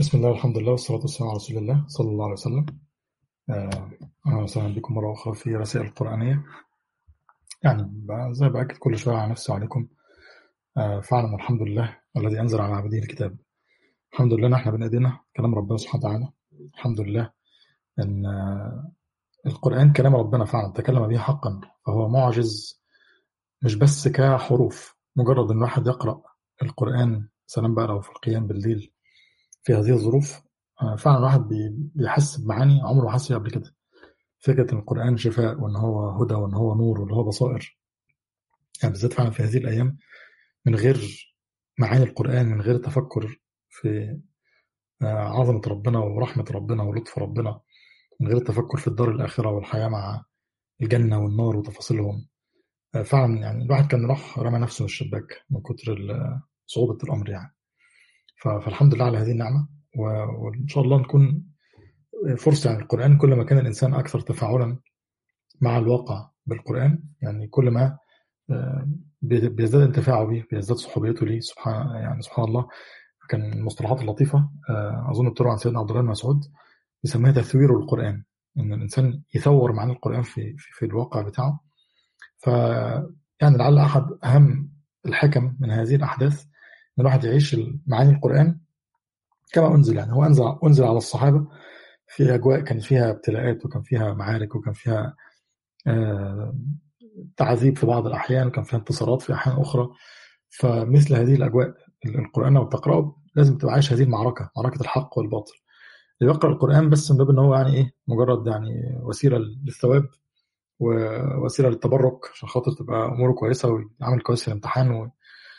بسم الله والحمد لله والصلاة والسلام على رسول الله صلى الله عليه وسلم آه، أهلا وسهلا بكم مرة أخرى في رسائل القرآنية يعني ب- زي بأكد كل شوية على نفسي وعليكم آه، فعلا الحمد لله الذي أنزل على عبده الكتاب الحمد لله إن إحنا بين إيدينا كلام ربنا سبحانه وتعالى الحمد لله إن آه، القرآن كلام ربنا فعلا تكلم به حقا فهو معجز مش بس كحروف مجرد إن الواحد يقرأ القرآن سلام بقى لو في القيام بالليل في هذه الظروف آه، فعلا الواحد بي- بيحس بمعاني عمره ما حس بيها قبل كده فكرة إن القرآن شفاء وإن هو هدى وإن هو نور وإن هو بصائر يعني بالذات فعلا في هذه الأيام من غير معاني القرآن من غير تفكر في آه، عظمة ربنا ورحمة ربنا ولطف ربنا من غير التفكر في الدار الآخرة والحياة مع الجنة والنار وتفاصيلهم آه، فعلا يعني الواحد كان راح رمى نفسه من الشباك من كتر ال- صعوبة الأمر يعني ف- فالحمد لله على هذه النعمة و- وإن شاء الله نكون فرصة يعني القرآن كل ما كان الإنسان أكثر تفاعلا مع الواقع بالقرآن يعني كل ما آه، بي- بيزداد انتفاعه به بيزداد صحوبيته ليه سبحان يعني سبحان الله كان من المصطلحات اللطيفة آه، أظن بتروى عن سيدنا عبد الله بن مسعود يسميها تثوير القرآن إن الإنسان يثور معاني القرآن في, في, في الواقع بتاعه ف يعني لعل أحد أهم الحكم من هذه الأحداث إن الواحد يعيش معاني القرآن كما أنزل يعني هو أنزل أنزل على الصحابة في أجواء كانت فيها ابتلاءات وكان فيها معارك وكان فيها آه، تعذيب في بعض الأحيان وكان فيها انتصارات في أحيان أخرى فمثل هذه الأجواء القرآن لما بتقرأه لازم تبقى عايش هذه المعركة معركة الحق والباطل اللي بيقرأ القرآن بس من باب إن هو يعني إيه مجرد يعني وسيلة للثواب ووسيلة للتبرك عشان خاطر تبقى أموره كويسة ويعمل كويس في الامتحان و...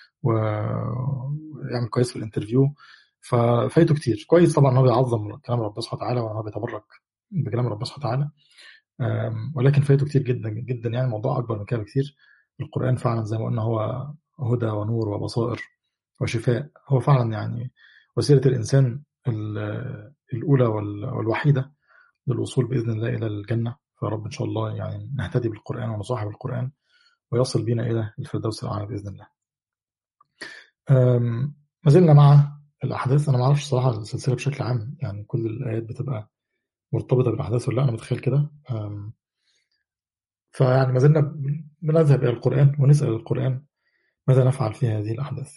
و- ويعمل كويس في الانترفيو ففايته كتير كويس طبعا ان هو بيعظم كلام ربنا سبحانه وتعالى وان هو بيتبرك بكلام ربنا سبحانه وتعالى أم، ولكن فايته كتير جدا جدا يعني الموضوع اكبر من كده بكتير القران فعلا زي ما قلنا هو هدى ونور وبصائر وشفاء هو فعلا يعني وسيله الانسان ال- الاولى وال- والوحيده للوصول باذن الله الى الجنه فرب ان شاء الله يعني نهتدي بالقران ونصاحب القران ويصل بنا الى الفردوس الاعلى باذن الله. أم، ما زلنا مع الاحداث انا ما اعرفش صراحه السلسله بشكل عام يعني كل الايات بتبقى مرتبطه بالاحداث ولا لا انا متخيل كده أم، فيعني ما زلنا ب- بنذهب الى القران ونسال القران ماذا نفعل في هذه الاحداث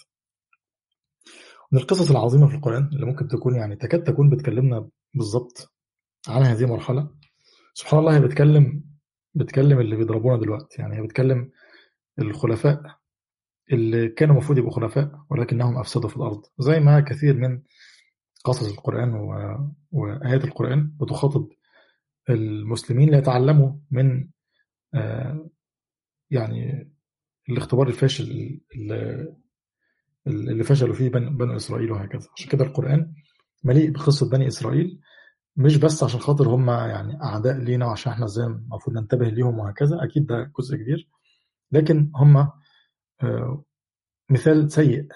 من القصص العظيمه في القران اللي ممكن تكون يعني تكاد تكون بتكلمنا بالظبط عن هذه المرحله سبحان الله هي بتكلم بتكلم اللي بيضربونا دلوقتي يعني هي بتكلم الخلفاء اللي كانوا المفروض يبقوا خلفاء ولكنهم افسدوا في الارض زي ما كثير من قصص القرآن و- وآيات القرآن بتخاطب المسلمين ليتعلموا من آه، يعني الاختبار الفاشل اللي اللي فشلوا فيه بن- بنو إسرائيل وهكذا عشان كده القرآن مليء بقصة بني إسرائيل مش بس عشان خاطر هم يعني أعداء لينا وعشان احنا ازاي المفروض ننتبه ليهم وهكذا أكيد ده جزء كبير لكن هم آه، مثال سيء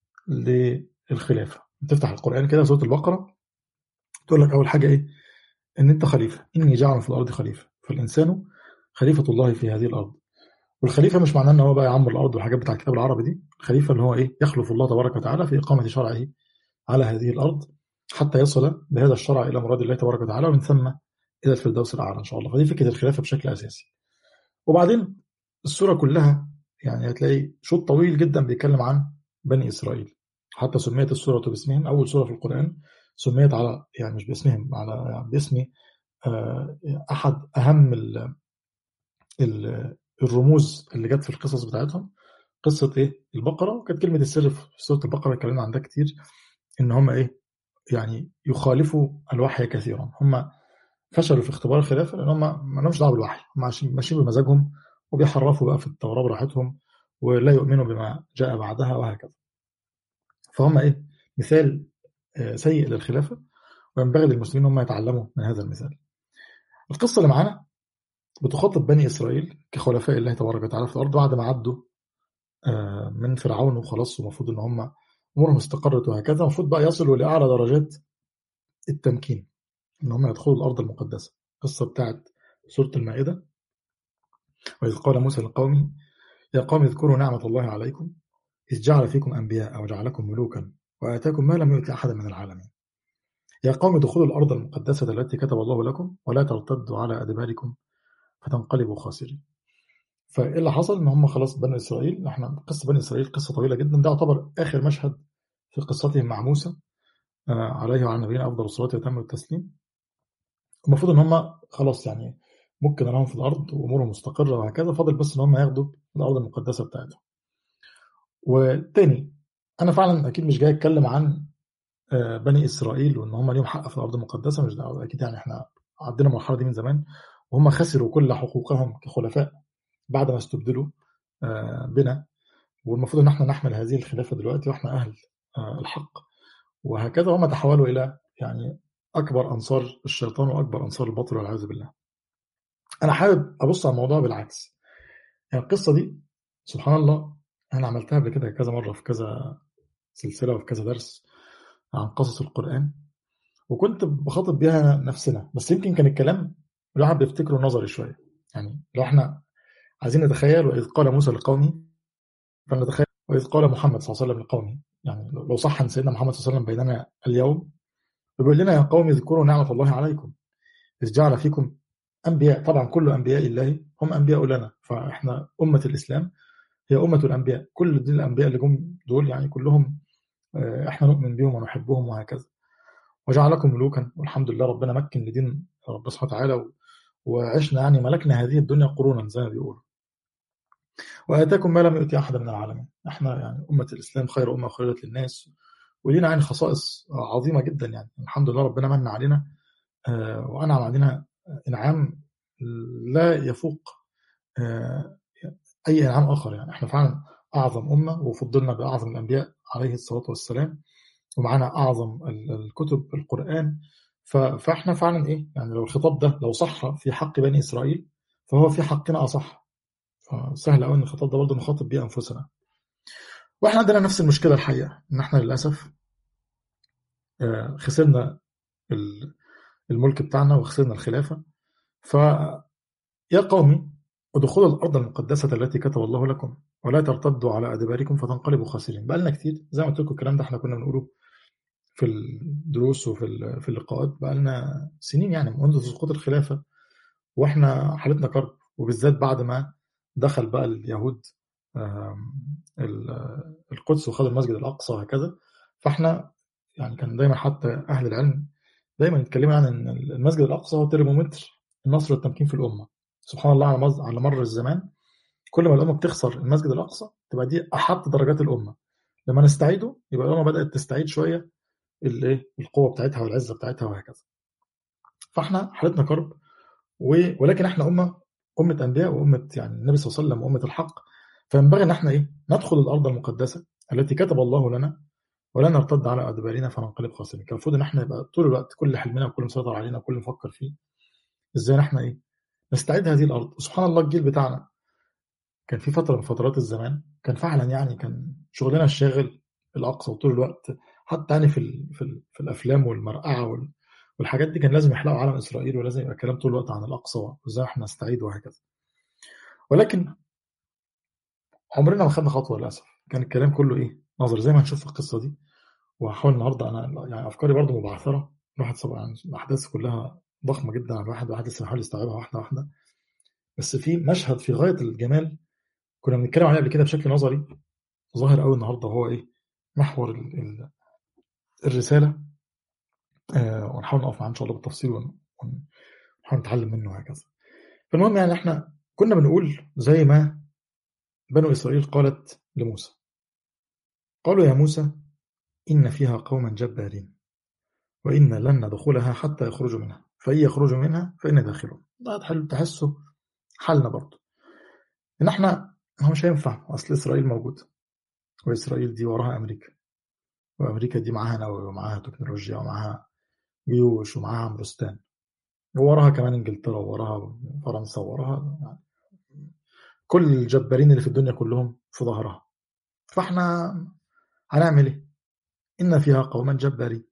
للخلافة تفتح القرآن كده سورة البقرة تقول لك أول حاجة إيه ان انت خليفه اني جاعل في الارض خليفه فالانسان خليفه الله في هذه الارض والخليفه مش معناه ان هو بقى يعمر الارض والحاجات بتاع الكتاب العربي دي الخليفه اللي هو ايه يخلف الله تبارك وتعالى في اقامه شرعه على هذه الارض حتى يصل بهذا الشرع الى مراد الله تبارك وتعالى ومن ثم الى الفردوس الاعلى ان شاء الله فدي فكره الخلافه بشكل اساسي وبعدين السوره كلها يعني هتلاقي شوط طويل جدا بيتكلم عن بني اسرائيل حتى سميت السوره باسمهم اول سوره في القران سميت على يعني مش باسمهم على يعني باسم آه، احد اهم ال ال الرموز اللي جت في القصص بتاعتهم قصه ايه البقره وكانت كلمه السر في سوره البقره اتكلمنا عن ده كتير ان هم ايه يعني يخالفوا الوحي كثيرا هم فشلوا في اختبار الخلافه لان هم ما لهمش دعوه بالوحي هم ماشيين ماشيين بمزاجهم وبيحرفوا بقى في التوراه براحتهم ولا يؤمنوا بما جاء بعدها وهكذا فهم ايه مثال آه، سيء للخلافه وينبغي للمسلمين هم يتعلموا من هذا المثال القصه اللي معانا بتخاطب بني إسرائيل كخلفاء الله تبارك وتعالى في الأرض بعد ما عدوا آه، من فرعون وخلاص المفروض إن هم أمورهم استقرت وهكذا المفروض بقى يصلوا لأعلى درجات التمكين إن هم يدخلوا الأرض المقدسة القصة بتاعت سورة المائدة وإذ قال موسى لقومه يا قوم اذكروا نعمة الله عليكم إذ جعل فيكم أنبياء وجعلكم ملوكا وآتاكم ما لم يؤت أحدا من العالمين يا قوم ادخلوا الأرض المقدسة التي كتب الله لكم ولا ترتدوا على أدباركم فتنقلبوا خاسرين فايه اللي حصل ان هم خلاص بني اسرائيل احنا قصه بني اسرائيل قصه طويله جدا ده يعتبر اخر مشهد في قصتهم مع موسى عليه وعلى نبينا افضل الصلاه وتم التسليم المفروض ان هم خلاص يعني ممكن انهم في الارض وامورهم مستقره وهكذا فاضل بس ان هم ياخدوا الارض المقدسه بتاعتهم وتاني انا فعلا اكيد مش جاي اتكلم عن بني اسرائيل وان هم ليهم حق في الارض المقدسه مش دعوه اكيد يعني احنا عدينا المرحله دي من زمان وهم خسروا كل حقوقهم كخلفاء بعد ما استبدلوا بنا والمفروض ان احنا نحمل هذه الخلافه دلوقتي واحنا اهل الحق وهكذا هم تحولوا الى يعني اكبر انصار الشيطان واكبر انصار الباطل والعياذ بالله. انا حابب ابص على الموضوع بالعكس. يعني القصه دي سبحان الله انا عملتها قبل كده كذا مره في كذا سلسله وفي كذا درس عن قصص القران وكنت بخاطب بيها نفسنا بس يمكن كان الكلام الواحد بيفتكره نظري شويه يعني لو احنا عايزين نتخيل وإذ قال موسى لقومه فنتخيل وإذ قال محمد صلى الله عليه وسلم لقومه يعني لو صح أن سيدنا محمد صلى الله عليه وسلم بيننا اليوم بيقول لنا يا قوم اذكروا نعمة الله عليكم إذ جعل فيكم أنبياء طبعا كل أنبياء الله هم أنبياء لنا فإحنا أمة الإسلام هي أمة الأنبياء كل دي الأنبياء اللي جم دول يعني كلهم إحنا نؤمن بهم ونحبهم وهكذا وجعلكم ملوكا والحمد لله ربنا مكن لدين ربنا سبحانه وتعالى وعشنا يعني ملكنا هذه الدنيا قرونا زي ما بيقولوا وآتاكم ما لم يؤتي أحد من العالمين احنا يعني أمة الإسلام خير أمة خيرت للناس ولينا يعني خصائص عظيمة جدا يعني الحمد لله ربنا من علينا وأنعم علينا إنعام لا يفوق أي إنعام آخر يعني احنا فعلا أعظم أمة وفضلنا بأعظم الأنبياء عليه الصلاة والسلام ومعانا أعظم الكتب القرآن فاحنا فعلا إيه يعني لو الخطاب ده لو صح في حق بني إسرائيل فهو في حقنا أصح سهل قوي ان الخطاب ده برضه نخاطب بيه انفسنا واحنا عندنا نفس المشكله الحقيقه ان احنا للاسف خسرنا الملك بتاعنا وخسرنا الخلافه ف يا قومي ادخلوا الارض المقدسه التي كتب الله لكم ولا ترتدوا على ادباركم فتنقلبوا خاسرين بقى لنا كتير زي ما قلت لكم الكلام ده احنا كنا بنقوله في الدروس وفي في اللقاءات بقى لنا سنين يعني منذ سقوط الخلافه واحنا حالتنا كرب وبالذات بعد ما دخل بقى اليهود القدس وخدوا المسجد الأقصى وهكذا فاحنا يعني كان دايما حتى أهل العلم دايما يتكلموا عن أن المسجد الأقصى هو ترمومتر النصر والتمكين في الأمة سبحان الله على على مر الزمان كل ما الأمة بتخسر المسجد الأقصى تبقى دي أحط درجات الأمة لما نستعيده يبقى الأمة بدأت تستعيد شوية الايه القوة بتاعتها والعزة بتاعتها وهكذا فاحنا حالتنا كرب ولكن احنا أمة أمة أنبياء وأمة يعني النبي صلى الله عليه وسلم وأمة الحق فينبغي أن احنا إيه ندخل الأرض المقدسة التي كتب الله لنا ولا نرتد على أدبارنا فننقلب خاسرين كان المفروض إن احنا يبقى طول الوقت كل حلمنا وكل مسيطر علينا وكل نفكر فيه إزاي احنا إيه نستعيد هذه الأرض وسبحان الله الجيل بتاعنا كان في فترة من فترات الزمان كان فعلا يعني كان شغلنا الشاغل الأقصى وطول الوقت حتى يعني في ال في, ال في الأفلام والمرقعة وال والحاجات دي كان لازم يحلقوا علم اسرائيل ولازم يبقى كلام طول الوقت عن الاقصى وازاي احنا نستعيد وهكذا. ولكن عمرنا ما خدنا خطوه للاسف، كان الكلام كله ايه؟ نظر زي ما هنشوف في القصه دي وهحاول النهارده انا يعني افكاري برضو مبعثره الواحد طبعا الاحداث كلها ضخمه جدا على الواحد الواحد لسه بيحاول يستوعبها واحده واحده بس في مشهد في غايه الجمال كنا بنتكلم عليه قبل كده بشكل نظري ظاهر قوي النهارده هو ايه؟ محور ال ال الرساله آه ونحاول نقف معاه ان شاء الله بالتفصيل ونحاول نتعلم منه وهكذا. فالمهم يعني احنا كنا بنقول زي ما بنو اسرائيل قالت لموسى. قالوا يا موسى ان فيها قوما جبارين وان لن ندخلها حتى يخرجوا منها فان يخرجوا منها فان داخلون. ده تحل تحسه حالنا برضه. ان احنا هو مش هينفع اصل اسرائيل موجود واسرائيل دي وراها امريكا وامريكا دي معاها نووي ومعاها تكنولوجيا ومعاها جيوش ومعاها عمرستان ووراها كمان انجلترا ووراها فرنسا ووراها يعني كل الجبارين اللي في الدنيا كلهم في ظهرها فاحنا هنعمل ايه؟ ان فيها قوما جبارين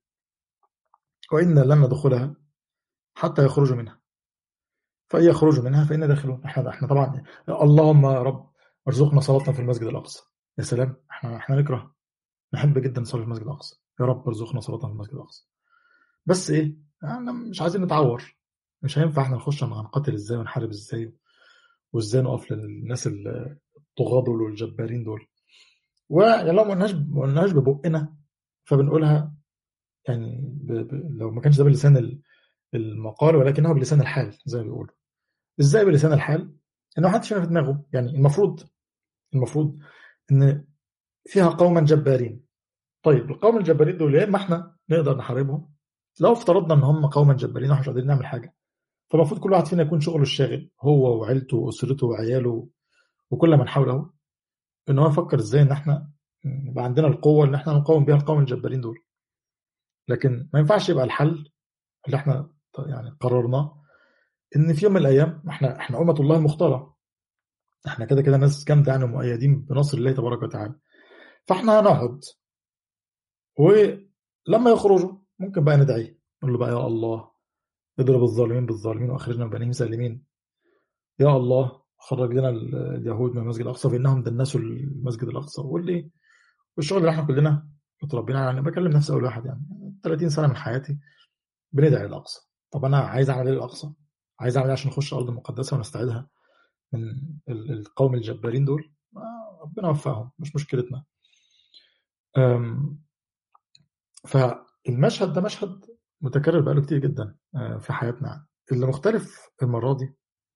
وان لن ندخلها حتى يخرجوا منها فان يخرجوا منها فان داخلون احنا احنا طبعا اللهم يا رب ارزقنا صلاتنا في المسجد الاقصى يا سلام احنا احنا نكره نحب جدا نصلي في المسجد الاقصى يا رب ارزقنا صلاتنا في المسجد الاقصى بس ايه احنا مش عايزين نتعور مش هينفع احنا نخش هنقاتل ازاي ونحارب ازاي وازاي نقف للناس الطغاة دول والجبارين دول ويعني لو ما قلناش ما قلناش ببقنا فبنقولها يعني ب... ب... لو ما كانش ده بلسان المقال ولكنه بلسان الحال زي ما بيقولوا ازاي بلسان الحال ان ما حدش في دماغه يعني المفروض المفروض ان فيها قوما جبارين طيب القوم الجبارين دول يا اما احنا نقدر نحاربهم لو افترضنا ان هم قوما جبارين واحنا مش قادرين نعمل حاجه فالمفروض كل واحد فينا يكون شغله الشاغل هو وعيلته واسرته وعياله وكل من حوله ان هو يفكر ازاي ان احنا يبقى عندنا القوه ان احنا نقاوم بيها القوم الجبارين دول لكن ما ينفعش يبقى الحل اللي احنا يعني قررناه ان في يوم من الايام احنا احنا امه الله المختاره احنا كده كده ناس جامده يعني مؤيدين بنصر الله تبارك وتعالى فاحنا هنقعد ولما يخرجوا ممكن بقى ندعي نقول له بقى يا الله اضرب الظالمين بالظالمين واخرجنا من بنيهم سالمين يا الله خرج لنا اليهود من المسجد الاقصى فانهم دنسوا المسجد الاقصى واللي والشغل اللي احنا كلنا متربيين يعني بكلم نفسي اول واحد يعني 30 سنه من حياتي بندعي الاقصى طب انا عايز اعمل ايه الاقصى عايز اعمل ايه عشان نخش الارض المقدسه ونستعيدها من القوم الجبارين دول ربنا وفقهم مش مشكلتنا فالمشهد ده مشهد متكرر بقاله كتير جدا في حياتنا اللي مختلف المرة دي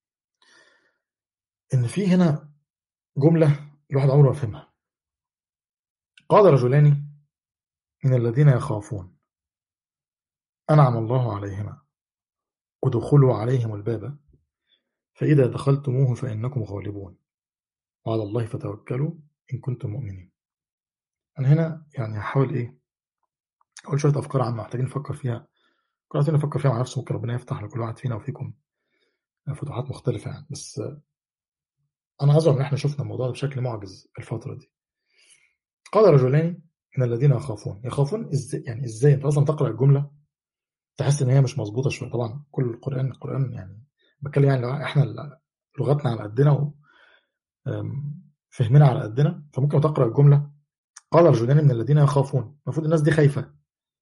إن في هنا جملة الواحد عمره ما فهمها قال رجلان من الذين يخافون أنعم الله عليهما ادخلوا عليهم الباب فإذا دخلتموه فإنكم غالبون وعلى الله فتوكلوا إن كنتم مؤمنين أنا هنا يعني هحاول إيه أقول شوية أفكار عامة محتاجين نفكر فيها كل واحد فينا يفكر فيها مع نفسه ممكن ربنا يفتح لكل واحد فينا وفيكم فتوحات مختلفة يعني بس أنا أزعم إن إحنا شفنا الموضوع ده بشكل معجز الفترة دي قال رجلان من الذين يخافون يخافون إزاي يعني إزاي أنت أصلا تقرأ الجملة تحس إن هي مش مظبوطة شوية طبعا كل القرآن القرآن يعني بتكلم يعني لو إحنا لغتنا على قدنا وفهمنا على قدنا فممكن تقرأ الجملة قال رجلان من الذين يخافون المفروض الناس دي خايفة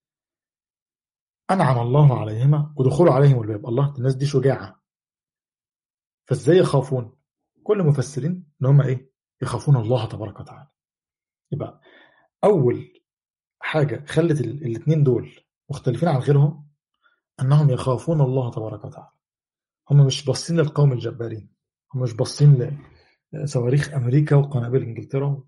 أنعم الله عليهما ودخلوا عليهم الباب الله الناس دي شجاعة فازاي يخافون كل المفسرين ان هم ايه يخافون الله تبارك وتعالى يبقى اول حاجة خلت الاثنين دول مختلفين عن غيرهم انهم يخافون الله تبارك وتعالى هم مش باصين للقوم الجبارين هم مش باصين لصواريخ امريكا وقنابل انجلترا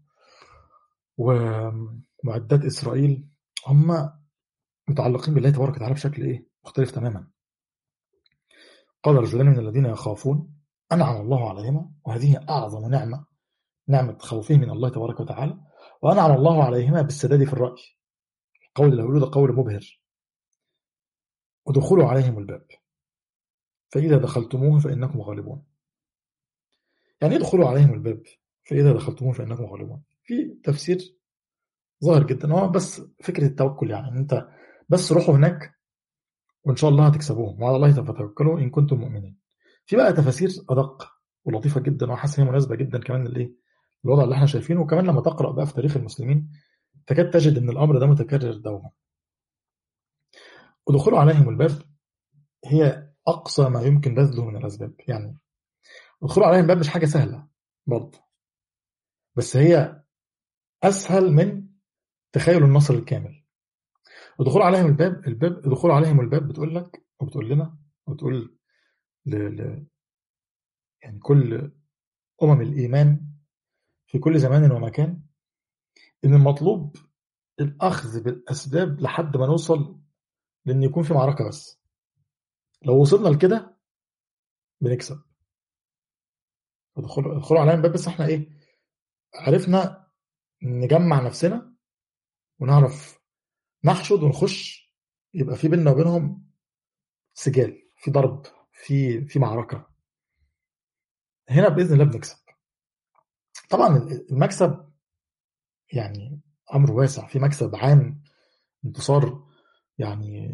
ومعدات اسرائيل هم متعلقين بالله تبارك وتعالى بشكل ايه مختلف تماما قال رجلان من الذين يخافون أنعم الله عليهما وهذه أعظم نعمة نعمة خوفهم من الله تبارك وتعالى وأنعم الله عليهما بالسداد في الرأي القول اللي هقوله ده قول مبهر ودخلوا عليهم الباب فإذا دخلتموه فإنكم غالبون يعني ادخلوا عليهم الباب فإذا دخلتموه فإنكم غالبون في تفسير ظاهر جدا هو بس فكرة التوكل يعني انت بس روحوا هناك وإن شاء الله هتكسبوهم وعلى الله فتوكلوا إن كنتم مؤمنين في بقى تفاسير أدق ولطيفة جدا وحاسس هي مناسبة جدا كمان للإيه الوضع اللي احنا شايفينه وكمان لما تقرأ بقى في تاريخ المسلمين تكاد تجد أن الأمر ده متكرر دوما ودخول عليهم الباب هي أقصى ما يمكن بذله من الأسباب يعني الدخول عليهم الباب مش حاجة سهلة برضه بس هي أسهل من تخيل النصر الكامل ودخول عليهم الباب الباب دخول عليهم الباب بتقول لك وبتقول لنا وبتقول ل... ل... يعني كل أمم الإيمان في كل زمان ومكان إن المطلوب الأخذ بالأسباب لحد ما نوصل لأن يكون في معركة بس لو وصلنا لكده بنكسب ادخلوا علينا الباب بس احنا ايه عرفنا نجمع نفسنا ونعرف نحشد ونخش يبقى في بيننا وبينهم سجال في ضرب في في معركة هنا بإذن الله بنكسب طبعا المكسب يعني أمر واسع في مكسب عام انتصار يعني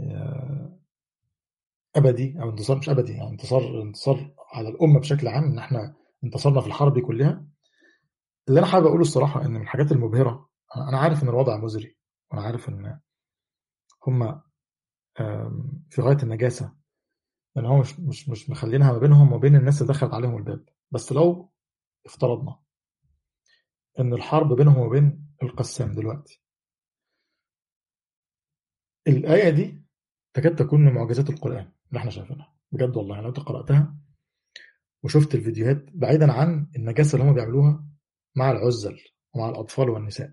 أبدي أو انتصار مش أبدي يعني انتصار انتصار على الأمة بشكل عام إن احنا انتصرنا في الحرب كلها اللي أنا حابب أقوله الصراحة إن من الحاجات المبهرة أنا عارف إن الوضع مزري وأنا عارف إن هم آم، في غاية النجاسة لأن هو مش مش مش مخلينها ما بينهم وبين الناس اللي دخلت عليهم الباب بس لو افترضنا إن الحرب بينهم وبين القسام دلوقتي الآية دي تكاد تكون من معجزات القرآن اللي احنا شايفينها بجد والله لو انت قرأتها وشفت الفيديوهات بعيدا عن النجاسة اللي هم بيعملوها مع العزل ومع الأطفال والنساء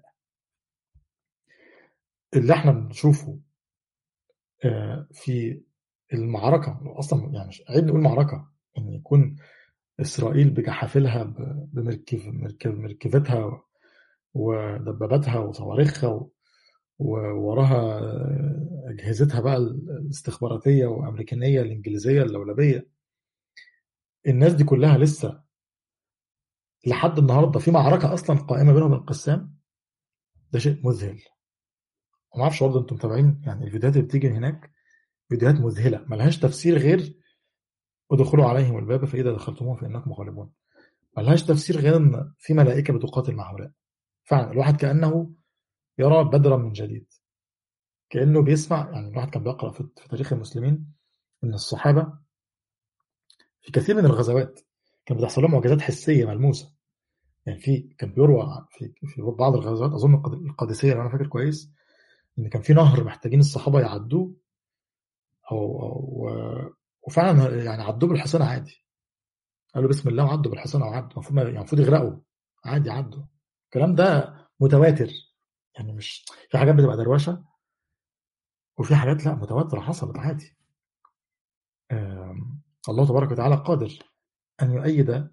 اللي احنا بنشوفه آه، في المعركة أصلا يعني مش عيب نقول معركة إن يكون إسرائيل بجحافلها ب- بمركب مركب مركبتها ودباباتها وصواريخها و- ووراها آه، أجهزتها بقى الاستخباراتية وأمريكانية الإنجليزية اللولبية الناس دي كلها لسه لحد النهارده في معركة أصلا قائمة بينهم وبين القسام ده شيء مذهل وما اعرفش برضه انتم متابعين يعني الفيديوهات اللي بتيجي من هناك فيديوهات مذهلة ملهاش تفسير غير ادخلوا عليهم الباب فإذا دخلتموه فإنكم غالبون ملهاش تفسير غير ان في ملائكة بتقاتل مع هؤلاء فعلا الواحد كأنه يرى بدرا من جديد كأنه بيسمع يعني الواحد كان بيقرأ في في تاريخ المسلمين ان الصحابة في كثير من الغزوات كان بتحصل لهم معجزات حسية ملموسة يعني في كان بيروى في في بعض الغزوات اظن القد- القادسيه لو انا فاكر كويس ان كان في نهر محتاجين الصحابه يعدوه او أو- وفعلا يعني عدوه بالحصان عادي قالوا بسم الله وعدوا بالحصان او عدوا المفروض ما- يعني المفروض يغرقوا عادي عدوا الكلام ده متواتر يعني مش في حاجات بتبقى دروشه وفي حاجات لا متواتره حصلت عادي آم، الله تبارك وتعالى قادر ان يؤيد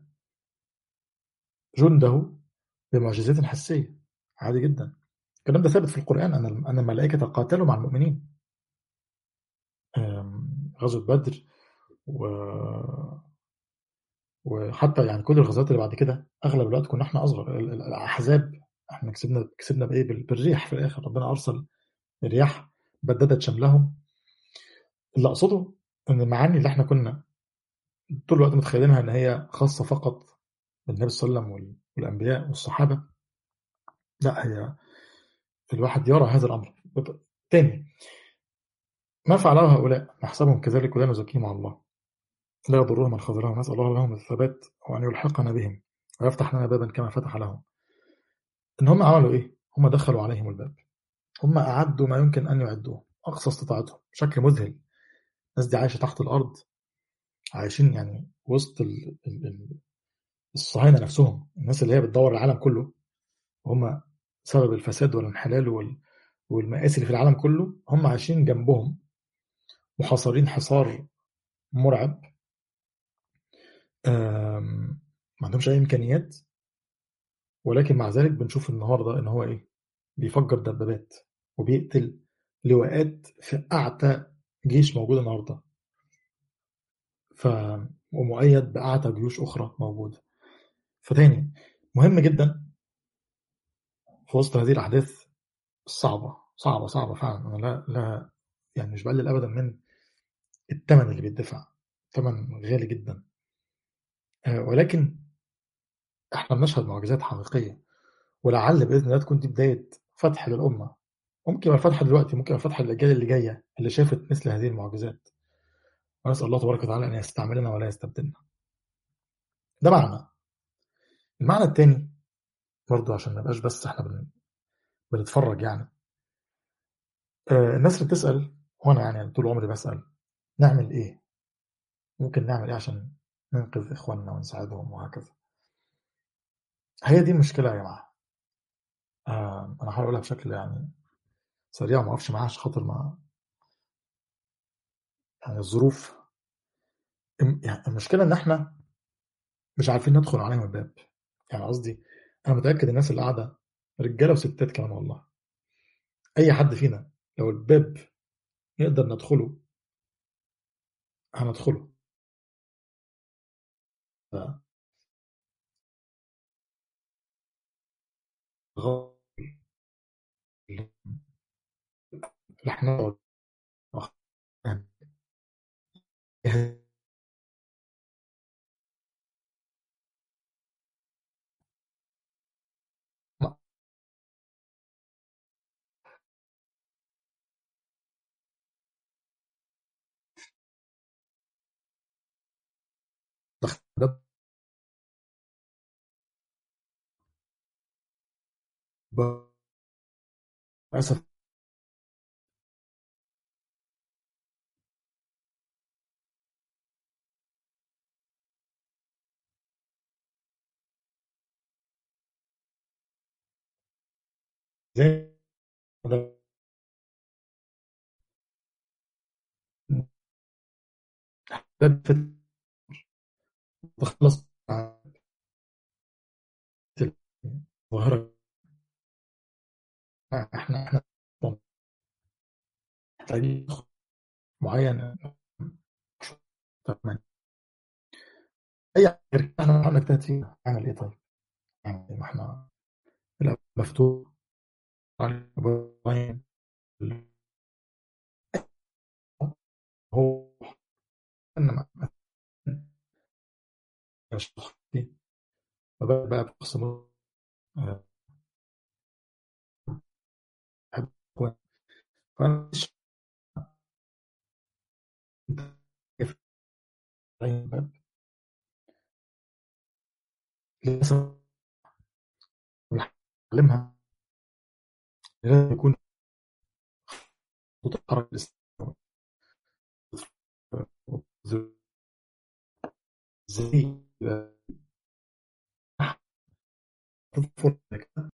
جنده بمعجزات حسيه عادي جدا الكلام ده ثابت في القران ان ان الملائكه تقاتلوا مع المؤمنين آم، غزوه بدر و... وحتى يعني كل الغزوات اللي بعد كده اغلب الوقت كنا احنا اصغر ال- ال- الاحزاب احنا كسبنا كسبنا بايه بال- بالريح في الاخر ربنا ارسل الرياح بددت شملهم اللي اقصده ان المعاني اللي احنا كنا طول الوقت متخيلينها ان هي خاصه فقط بالنبي صلى الله عليه وسلم وال- والانبياء والصحابه لا هي الواحد يرى هذا الامر بط- تاني ما فعله هؤلاء نحسبهم كذلك ولا نزكيهم على الله لا يضرهم من خذلهم نسال الله لهم الثبات وان يلحقنا بهم ويفتح لنا بابا كما فتح لهم ان هم عملوا ايه هم دخلوا عليهم الباب هم اعدوا ما يمكن ان يعدوه اقصى استطاعتهم بشكل مذهل الناس دي عايشه تحت الارض عايشين يعني وسط ال- ال- ال- الصهاينه نفسهم الناس اللي هي بتدور العالم كله هم سبب الفساد والانحلال وال- والمآسي اللي في العالم كله هم عايشين جنبهم محاصرين حصار مرعب آم، ما عندهمش اي امكانيات ولكن مع ذلك بنشوف النهارده ان هو ايه بيفجر دبابات وبيقتل لواءات في اعتى جيش موجود النهارده ف ومؤيد باعتى جيوش اخرى موجوده فتاني مهم جدا في وسط هذه الاحداث الصعبه صعبه صعبه فعلا انا لا لا يعني مش بقلل ابدا من الثمن اللي بيدفع ثمن غالي جدا آه، ولكن احنا بنشهد معجزات حقيقيه ولعل باذن الله تكون دي بدايه فتح للامه ممكن يبقى الفتح دلوقتي ممكن يبقى فتح للاجيال اللي جايه اللي شافت مثل هذه المعجزات ونسال الله تبارك وتعالى ان يستعملنا ولا يستبدلنا ده معنى المعنى الثاني برضه عشان ما نبقاش بس احنا بن... بنتفرج يعني آه الناس اللي بتسال وانا يعني طول عمري بسال نعمل ايه ممكن نعمل ايه عشان ننقذ اخواننا ونساعدهم وهكذا هي دي المشكله يا جماعه آه انا هحاول اقولها بشكل يعني سريع وما اقفش معاها عشان خاطر ما يعني الظروف الم- يعني المشكله ان احنا مش عارفين ندخل عليهم الباب يعني قصدي انا متاكد الناس اللي قاعده رجاله وستات كمان والله اي حد فينا لو الباب نقدر ندخله هندخله ف- غ- اللي احنا يعني ده للأسف زي ده تخلص الظاهرة احنا احنا محتاجين معين اي غير احنا نجتهد فيه نعمل ايه طيب؟ يعني ما احنا مفتوح على هو انما فبقى بقى بقسم فأنا كيف للأسف نعلمها لازم يكون تتحرك زي